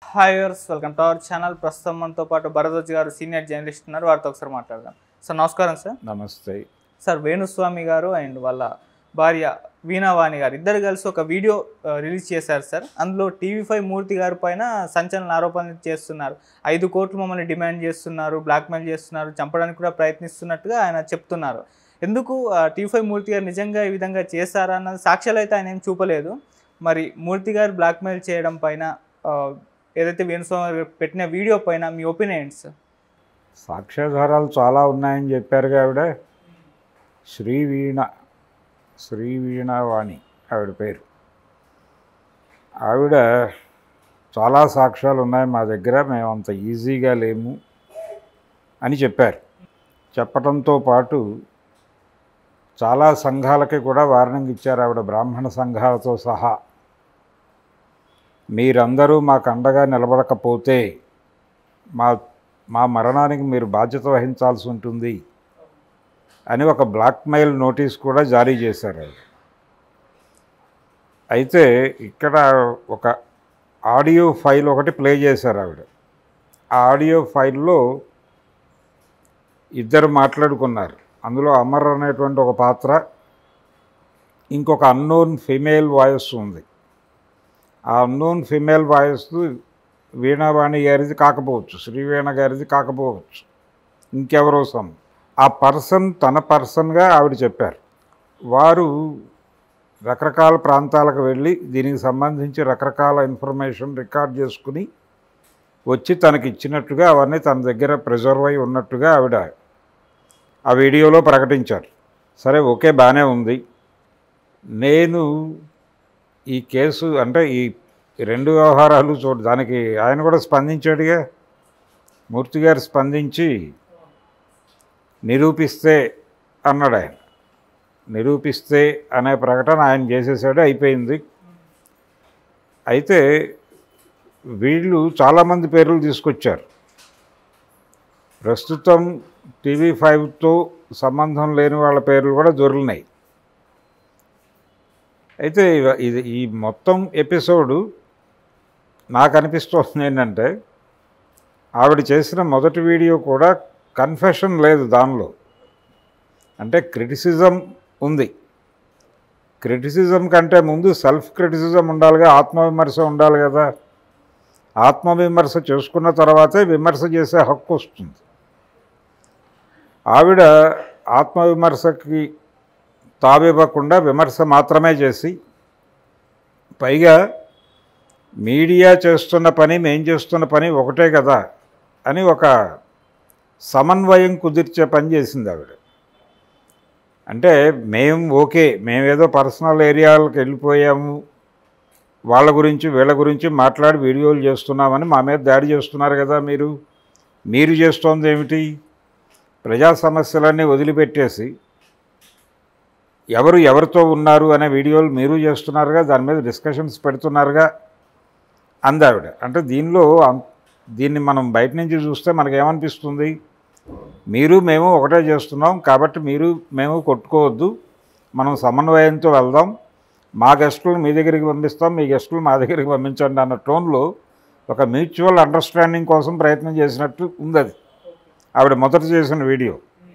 Hi viewers welcome to our channel ప్రస్తుతం మనతో పాటు భరద్వాజ్ గారు సీనియర్ జర్నలిస్ట్ ఉన్నారు వారితో ఒకసారి మాట్లాడదాం సార్ నమస్కారం సార్ నమస్తే సార్ వేణుస్వామి గారు అండ్ వాళ్ళ భార్య వీణావాణి గారు ఇద్దరు కలిసి ఒక వీడియో ఆ, రిలీజ్ చేశారు సార్ అందులో టీవీ ఫైవ్ మూర్తి గారి పైన సంచలన ఆరోపణలు చేస్తున్నారు ఐదు కోట్లు మమ్మల్ని డిమాండ్ చేస్తున్నారు బ్లాక్మెయిల్ చేస్తున్నారు చంపడానికి కూడా ప్రయత్నిస్తున్నట్టుగా ఆయన చెప్తున్నారు ఎందుకు టీవీ ఫైవ్ మూర్తి గారు నిజంగా ఈ విధంగా చేశారా అన్నది సాక్ష్యాలు అయితే ఆయన ఏం చూపలేదు మరి మూర్తి గారు బ్లాక్మెయిల్ చేయడం పైన ఆ, ఏదైతే వేణుస్వామి గారు పెట్టిన వీడియో పైన మీ ఒపీనియన్ సార్ సాక్ష్యాధారాలు చాలా ఉన్నాయని చెప్పారు ఆవిడ శ్రీ వీణ శ్రీ వీణావాణి ఆవిడ పేరు ఆవిడ చాలా సాక్ష్యాలు ఉన్నాయి మా దగ్గర మేము అంత ఈజీగా లేము అని చెప్పారు చెప్పడంతో పాటు చాలా సంఘాలకి కూడా వార్నింగ్ ఇచ్చారు ఆవిడ బ్రాహ్మణ సంఘాలతో సహా మీరందరూ మాకు అండగా నిలబడకపోతే మా మా మరణానికి మీరు బాధ్యత వహించాల్సి ఉంటుంది అని ఒక బ్లాక్మెయిల్ నోటీస్ కూడా జారీ చేశారు ఆవిడ అయితే ఇక్కడ ఒక ఆడియో ఫైల్ ఒకటి ప్లే చేశారు ఆవిడ ఆ ఆడియో ఫైల్లో ఇద్దరు మాట్లాడుకున్నారు అందులో అమర్ అనేటువంటి ఒక పాత్ర ఇంకొక అన్నోన్ ఫిమేల్ వాయిస్ ఉంది ఆ అన్నోన్ ఫిమేల్ వాయిస్ వీణావాణి గారిది కాకపోవచ్చు శ్రీవీణ గారిది కాకపోవచ్చు ఇంకెవరో సమ్ ఆ పర్సన్ తన పర్సన్గా ఆవిడ చెప్పారు వారు రకరకాల ప్రాంతాలకు వెళ్ళి దీనికి సంబంధించి రకరకాల ఇన్ఫర్మేషన్ రికార్డ్ చేసుకుని వచ్చి తనకి ఇచ్చినట్టుగా అవన్నీ తన దగ్గర ప్రిజర్వ్ అయి ఉన్నట్టుగా ఆవిడ ఆ వీడియోలో ప్రకటించారు సరే ఓకే బాగానే ఉంది నేను ఈ కేసు అంటే ఈ రెండు వ్యవహారాలు చూడ దానికి ఆయన కూడా స్పందించాడుగా మూర్తి గారు స్పందించి నిరూపిస్తే అన్నాడు ఆయన నిరూపిస్తే అనే ప్రకటన ఆయన చేసేసాడు అయిపోయింది అయితే వీళ్ళు చాలామంది పేర్లు తీసుకొచ్చారు ప్రస్తుతం టీవీ ఫైవ్తో సంబంధం లేని వాళ్ళ పేర్లు కూడా దొరికినాయి అయితే ఇవ- ఇది ఈ మొత్తం ఎపిసోడు నాకు అనిపిస్తుంది ఏంటంటే ఆవిడ చేసిన మొదటి వీడియో కూడా కన్ఫెషన్ లేదు దానిలో అంటే క్రిటిసిజం ఉంది క్రిటిసిజం కంటే ముందు సెల్ఫ్ క్రిటిసిజం ఉండాలిగా ఆత్మవిమర్శ ఉండాలి కదా ఆత్మవిమర్శ చేసుకున్న తర్వాతే విమర్శ చేసే హక్కు వస్తుంది ఆవిడ ఆత్మవిమర్శకి తావివ్వకుండా విమర్శ మాత్రమే చేసి పైగా మీడియా చేస్తున్న పని మేం చేస్తున్న పని ఒకటే కదా అని ఒక సమన్వయం కుదిర్చే పని చేసింది ఆవిడ అంటే మేము ఓకే మేమేదో పర్సనల్ ఏరియాలకు వెళ్ళిపోయాము వాళ్ళ గురించి వీళ్ళ గురించి మాట్లాడి వీడియోలు చేస్తున్నామని మా మీద దాడి చేస్తున్నారు కదా మీరు మీరు చేస్తోంది ఏమిటి ప్రజా సమస్యలన్నీ వదిలిపెట్టేసి ఎవరు ఎవరితో ఉన్నారు అనే వీడియోలు మీరు చేస్తున్నారుగా దాని మీద డిస్కషన్స్ పెడుతున్నారుగా అందావిడ అంటే దీనిలో అం- దీన్ని మనం బయట నుంచి చూస్తే మనకేమనిపిస్తుంది మీరు మేము ఒకటే చేస్తున్నాం కాబట్టి మీరు మేము కొట్టుకోవద్దు మనం సమన్వయంతో వెళ్దాం మా గెస్టులను మీ దగ్గరికి పంపిస్తాం మీ గెస్టులు మా దగ్గరికి పంపించండి అన్న టోన్లో ఒక మ్యూచువల్ అండర్స్టాండింగ్ కోసం ప్రయత్నం చేసినట్టు ఉంది అది ఆవిడ మొదట చేసిన వీడియో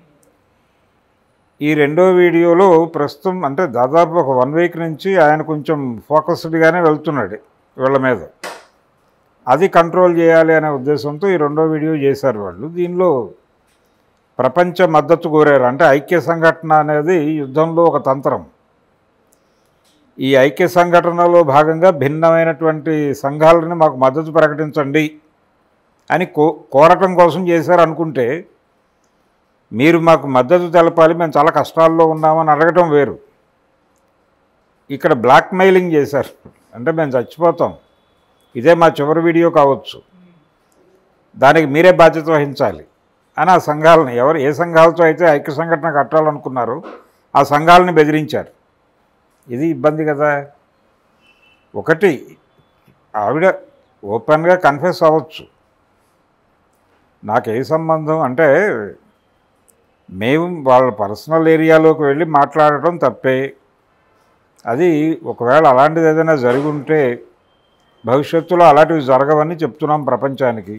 ఈ రెండో వీడియోలో ప్రస్తుతం అంటే దాదాపు ఒక వన్ వీక్ నుంచి ఆయన కొంచెం ఫోకస్డ్గానే వెళ్తున్నాడు వీళ్ళ మీద అది కంట్రోల్ చేయాలి అనే ఉద్దేశంతో ఈ రెండో వీడియో చేశారు వాళ్ళు దీనిలో ప్రపంచ మద్దతు కోరారు అంటే ఐక్య సంఘటన అనేది యుద్ధంలో ఒక తంత్రం ఈ ఐక్య సంఘటనలో భాగంగా భిన్నమైనటువంటి సంఘాలని మాకు మద్దతు ప్రకటించండి అని కో కోరటం కోసం చేశారు అనుకుంటే మీరు మాకు మద్దతు తెలపాలి మేము చాలా కష్టాల్లో ఉన్నామని అడగటం వేరు ఇక్కడ బ్లాక్మెయిలింగ్ చేశారు అంటే మేము చచ్చిపోతాం ఇదే మా చివరి వీడియో కావచ్చు దానికి మీరే బాధ్యత వహించాలి అని ఆ సంఘాలను ఎవరు ఏ సంఘాలతో అయితే ఐక్య సంఘటన కట్టాలనుకున్నారో ఆ సంఘాలని బెదిరించారు ఇది ఇబ్బంది కదా ఒకటి ఆవిడ ఓపెన్గా కన్ఫెస్ అవ్వచ్చు నాకు ఏ సంబంధం అంటే మేము వాళ్ళ పర్సనల్ ఏరియాలోకి వెళ్ళి మాట్లాడటం తప్పే అది ఒకవేళ అలాంటిది ఏదైనా జరిగి ఉంటే భవిష్యత్తులో అలాంటివి జరగవని చెప్తున్నాం ప్రపంచానికి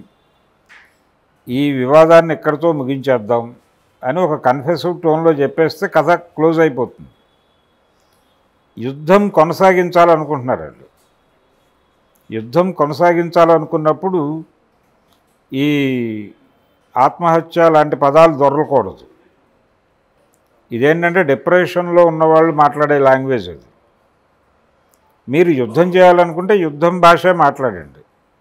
ఈ వివాదాన్ని ఇక్కడితో ముగించేద్దాం అని ఒక కన్ఫెసివ్ టోన్లో చెప్పేస్తే కథ క్లోజ్ అయిపోతుంది యుద్ధం కొనసాగించాలనుకుంటున్నారు వాళ్ళు యుద్ధం కొనసాగించాలనుకున్నప్పుడు ఈ ఆత్మహత్య లాంటి పదాలు దొరకకూడదు ఇదేంటంటే డిప్రెషన్లో ఉన్నవాళ్ళు మాట్లాడే లాంగ్వేజ్ అది మీరు యుద్ధం చేయాలనుకుంటే యుద్ధం భాషే మాట్లాడండి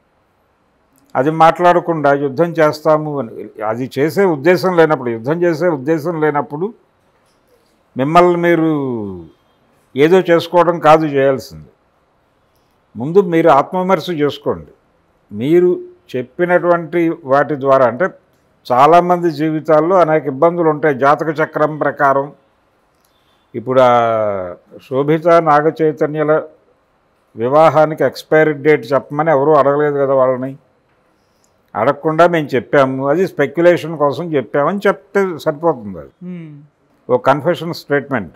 అది మాట్లాడకుండా యుద్ధం చేస్తాము అని అది చేసే ఉద్దేశం లేనప్పుడు యుద్ధం చేసే ఉద్దేశం లేనప్పుడు మిమ్మల్ని మీరు ఏదో చేసుకోవడం కాదు చేయాల్సింది ముందు మీరు ఆత్మవిమర్శ చేసుకోండి మీరు చెప్పినటువంటి వాటి ద్వారా అంటే చాలామంది జీవితాల్లో అనేక ఇబ్బందులు ఉంటాయి జాతక చక్రం ప్రకారం ఇప్పుడు ఆ శోభిత నాగ చైతన్యల వివాహానికి ఎక్స్పైరీ డేట్ చెప్పమని ఎవరూ అడగలేదు కదా వాళ్ళని అడగకుండా మేము చెప్పాము అది స్పెక్యులేషన్ కోసం చెప్పామని చెప్తే సరిపోతుంది అది మ్మ్. ఓ కన్ఫెషన్ స్టేట్మెంట్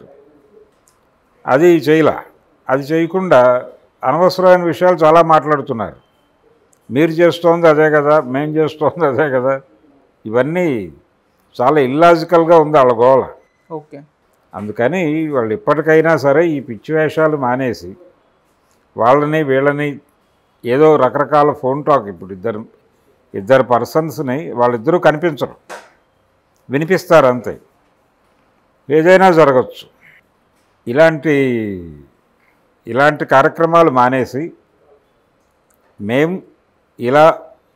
అది చేయలా అది చేయకుండా అనవసరమైన విషయాలు చాలా మాట్లాడుతున్నారు మీరు చేస్తోంది అదే కదా మేము చేస్తోంది అదే కదా ఇవన్నీ చాలా ఇల్లాజికల్గా ఉంది వాళ్ళ గోల ఓకే అందుకని వాళ్ళు ఇప్పటికైనా సరే ఈ పిచ్చి వేషాలు మానేసి వాళ్ళని వీళ్ళని ఏదో రకరకాల ఫోన్ టాక్ ఇప్పుడు ఇద్దరు ఇద్దరు పర్సన్స్ని వాళ్ళిద్దరూ కనిపించరు వినిపిస్తారు అంతే ఏదైనా జరగచ్చు ఇలాంటి ఇలాంటి కార్యక్రమాలు మానేసి మేం ఇలా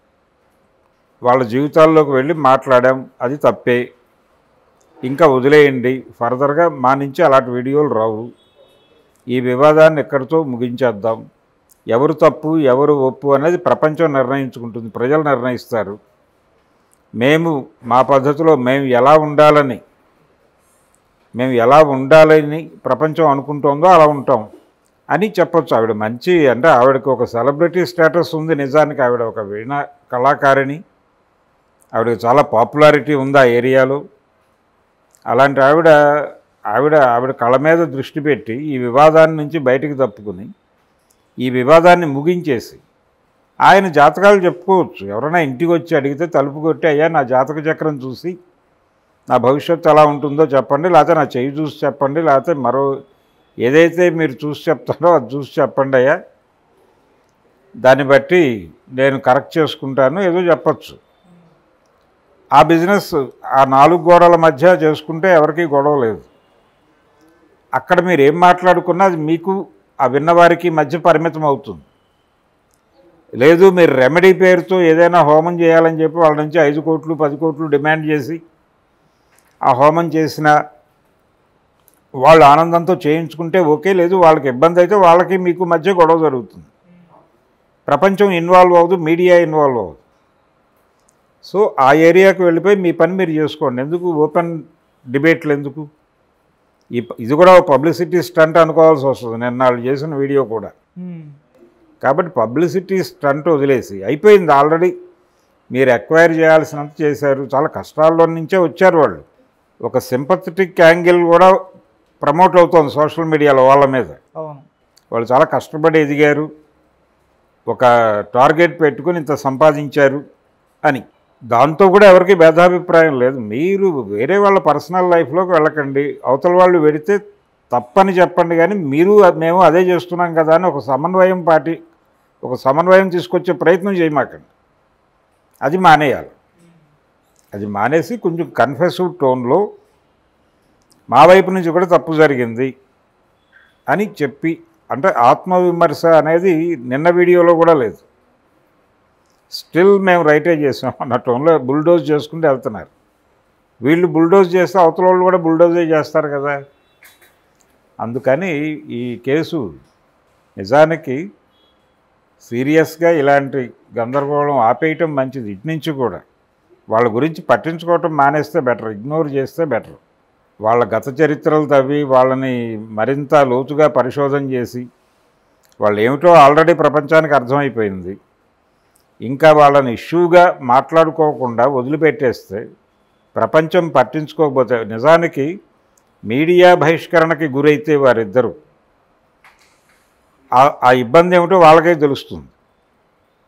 వాళ్ళ జీవితాల్లోకి వెళ్ళి మాట్లాడాం అది తప్పే ఇంకా వదిలేయండి ఫర్దర్గా మా నుంచి అలాంటి వీడియోలు రావు ఈ వివాదాన్ని ఎక్కడితో ముగించేద్దాం ఎవరు తప్పు ఎవరు ఒప్పు అనేది ప్రపంచం నిర్ణయించుకుంటుంది ప్రజలు నిర్ణయిస్తారు మేము మా పద్ధతిలో మేము ఎలా ఉండాలని మేము ఎలా ఉండాలని ప్రపంచం అనుకుంటుందో అలా ఉంటాం అని చెప్పొచ్చు ఆవిడ మంచి అంటే ఆవిడకి ఒక సెలబ్రిటీ స్టేటస్ ఉంది నిజానికి ఆవిడ ఒక వీణ కళాకారిణి ఆవిడకి చాలా పాపులారిటీ ఉంది ఆ ఏరియాలో అలాంటి ఆవిడ ఆవిడ ఆవిడ కళ మీద దృష్టి పెట్టి ఈ వివాదాన్ని నుంచి బయటికి తప్పుకుని ఈ వివాదాన్ని ముగించేసి ఆయన జాతకాలు చెప్పుకోవచ్చు ఎవరైనా ఇంటికి వచ్చి అడిగితే తలుపు కొట్టి అయ్యా నా జాతక చక్రం చూసి నా భవిష్యత్తు ఎలా ఉంటుందో చెప్పండి లేకపోతే నా చెయ్యి చూసి చెప్పండి లేకపోతే మరో ఏదైతే మీరు చూసి చెప్తారో అది చూసి చెప్పండి అయ్యా దాన్ని బట్టి నేను కరెక్ట్ చేసుకుంటాను ఏదో చెప్పచ్చు ఆ బిజినెస్ ఆ నాలుగు గోడల మధ్య చేసుకుంటే ఎవరికీ గొడవ లేదు అక్కడ మీరు ఏం మాట్లాడుకున్నా అది మీకు ఆ విన్నవారికి మధ్య పరిమితం అవుతుంది లేదు మీరు రెమెడీ పేరుతో ఏదైనా హోమం చేయాలని చెప్పి వాళ్ళ నుంచి ఐదు కోట్లు పది కోట్లు డిమాండ్ చేసి ఆ హోమం చేసిన వాళ్ళు ఆనందంతో చేయించుకుంటే ఓకే లేదు వాళ్ళకి ఇబ్బంది అయితే వాళ్ళకి మీకు మధ్య గొడవ జరుగుతుంది ప్రపంచం ఇన్వాల్వ్ అవ్వదు మీడియా ఇన్వాల్వ్ అవ్వదు సో ఆ ఏరియాకి వెళ్ళిపోయి మీ పని మీరు చేసుకోండి ఎందుకు ఓపెన్ డిబేట్లు ఎందుకు ఈ ఇది కూడా పబ్లిసిటీ స్టంట్ అనుకోవాల్సి వస్తుంది నేను వాళ్ళు చేసిన వీడియో కూడా మ్మ్. కాబట్టి పబ్లిసిటీ స్టంట్ వదిలేసి అయిపోయింది ఆల్రెడీ మీరు ఎక్వైర్ చేయాల్సినంత చేశారు చాలా కష్టాల్లో నుంచే వచ్చారు వాళ్ళు ఒక సింపథెటిక్ యాంగిల్ కూడా ప్రమోట్ అవుతోంది సోషల్ మీడియాలో వాళ్ళ మీద అవును వాళ్ళు చాలా కష్టపడి ఎదిగారు ఒక టార్గెట్ పెట్టుకుని ఇంత సంపాదించారు అని దాంతో కూడా ఎవరికి భేదాభిప్రాయం లేదు మీరు వేరే వాళ్ళ పర్సనల్ లైఫ్లోకి వెళ్ళకండి అవతల వాళ్ళు వెడితే తప్పని చెప్పండి కానీ మీరు మేము అదే చేస్తున్నాం కదా అని ఒక సమన్వయం పాటి ఒక సమన్వయం తీసుకొచ్చే ప్రయత్నం చేయమాకండి అది మానేయాలి అది మానేసి కొంచెం కన్ఫెసివ్ టోన్లో మా వైపు నుంచి కూడా తప్పు జరిగింది అని చెప్పి అంటే ఆత్మవిమర్శ అనేది నిన్న వీడియోలో కూడా లేదు స్టిల్ మేము రైటే చేసాం అన్న టోన్లో బుల్డోజ్ చేసుకుంటూ వెళ్తున్నారు వీళ్ళు బుల్డోజ్ చేస్తే అవతల వాళ్ళు కూడా బుల్డోజే చేస్తారు కదా అందుకని ఈ కేసు నిజానికి సీరియస్గా ఇలాంటి గందరగోళం ఆపేయటం మంచిది ఇటు నుంచి కూడా వాళ్ళ గురించి పట్టించుకోవటం మానేస్తే బెటర్ ఇగ్నోర్ చేస్తే బెటర్ వాళ్ళ గత చరిత్రలు తవ్వి వాళ్ళని మరింత లోతుగా పరిశోధన చేసి వాళ్ళు ఏమిటో ఆల్రెడీ ప్రపంచానికి అర్థమైపోయింది ఇంకా వాళ్ళని ఇష్యూగా మాట్లాడుకోకుండా వదిలిపెట్టేస్తే ప్రపంచం పట్టించుకోకపోతే నిజానికి మీడియా బహిష్కరణకి గురైతే వారిద్దరూ ఆ- ఆ ఇబ్బంది ఏమిటో వాళ్ళకే తెలుస్తుంది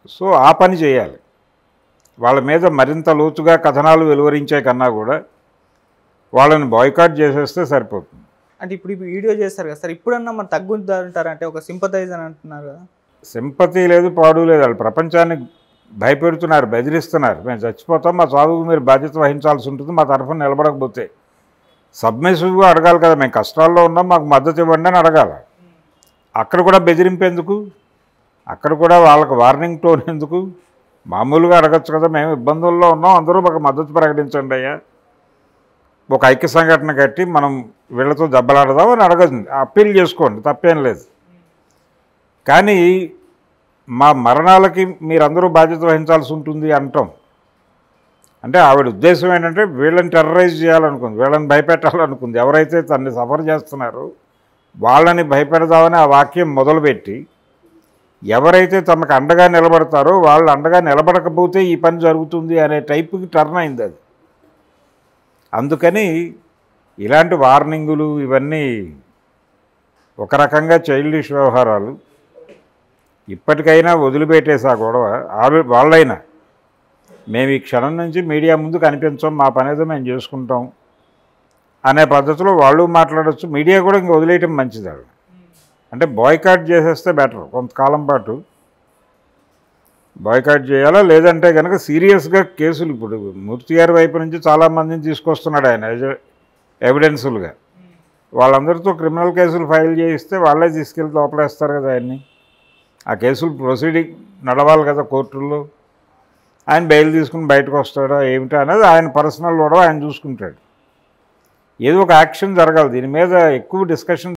సో ఆ పని చేయాలి వాళ్ళ మీద మరింత లోతుగా కథనాలు వెలువరించే కన్నా కూడా వాళ్ళని బాయ్కాట్ చేసేస్తే సరిపోతుంది అంటే ఇప్పుడు ఈ వీడియో చేస్తారు కదా సార్ ఇప్పుడన్నా మరి తగ్గుద్దంటారంటే ఒక సింపతైజ్ అని అంటున్నారు కదా సింపతి లేదు పాడు లేదు వాళ్ళు ప్రపంచాన్ని భయపెడుతున్నారు బెదిరిస్తున్నారు మేము చచ్చిపోతాం మా చదువుకు మీరు బాధ్యత వహించాల్సి ఉంటుంది మా తరఫున నిలబడకపోతే సబ్మిసివ్గా అడగాలి కదా మేము కష్టాల్లో ఉన్నాం మాకు మద్దతు ఇవ్వండి అని అడగాలి అక్కడ కూడా బెదిరింపు ఎందుకు అక్కడ కూడా వాళ్ళకి వార్నింగ్ టోన్ ఎందుకు మామూలుగా అడగచ్చు కదా మేము ఇబ్బందుల్లో ఉన్నాం అందరూ మాకు మద్దతు ప్రకటించండి అయ్యా ఒక ఐక్య సంఘటన కట్టి మనం వీళ్ళతో దెబ్బలాడదాం అని అడగదు అప్పీల్ చేసుకోండి తప్పేం లేదు కానీ మా మరణాలకి మీరందరూ బాధ్యత వహించాల్సి ఉంటుంది అంటాం అంటే ఆవిడ ఉద్దేశం ఏంటంటే వీళ్ళని టెర్రరైజ్ చేయాలనుకుంది వీళ్ళని భయపెట్టాలనుకుంది ఎవరైతే తనని సఫర్ చేస్తున్నారో వాళ్ళని భయపెడదామని ఆ వాక్యం మొదలుపెట్టి ఎవరైతే తమకు అండగా నిలబడతారో వాళ్ళు అండగా నిలబడకపోతే ఈ పని జరుగుతుంది అనే టైపుకి టర్న్ అయింది అది అందుకని ఇలాంటి వార్నింగులు ఇవన్నీ ఒక రకంగా చైల్డిష్ వ్యవహారాలు ఇప్పటికైనా వదిలిపెట్టేసా గొడవ ఆవి- వాళ్ళైనా మేము ఈ క్షణం నుంచి మీడియా ముందు కనిపించాం మా పని ఏదో మేము చేసుకుంటాం అనే పద్ధతిలో వాళ్ళు మాట్లాడచ్చు మీడియా కూడా ఇంక వదిలేయటం మంచిది వాళ్ళు అంటే బాయ్కాట్ చేసేస్తే బెటర్ కొంతకాలం పాటు బాయ్కాట్ చేయాలా లేదంటే కనుక సీరియస్గా కేసులు ఇప్పుడు మూర్తి గారి వైపు నుంచి చాలామందిని తీసుకొస్తున్నాడు ఆయన ఎజ- ఎవిడెన్సులుగా వాళ్ళందరితో క్రిమినల్ కేసులు ఫైల్ చేయిస్తే వాళ్ళే తీసుకెళ్ళి లోపలేస్తారు కదా ఆయన్ని ఆ కేసులు ప్రొసీడింగ్ నడవాలి కదా కోర్టుల్లో ఆయన బెయిల్ తీసుకుని బయటకు వస్తాడా ఏమిటా అనేది ఆయన పర్సనల్ కూడా ఆయన చూసుకుంటాడు ఏదో ఒక యాక్షన్ జరగాలి దీని మీద ఎక్కువ డిస్కషన్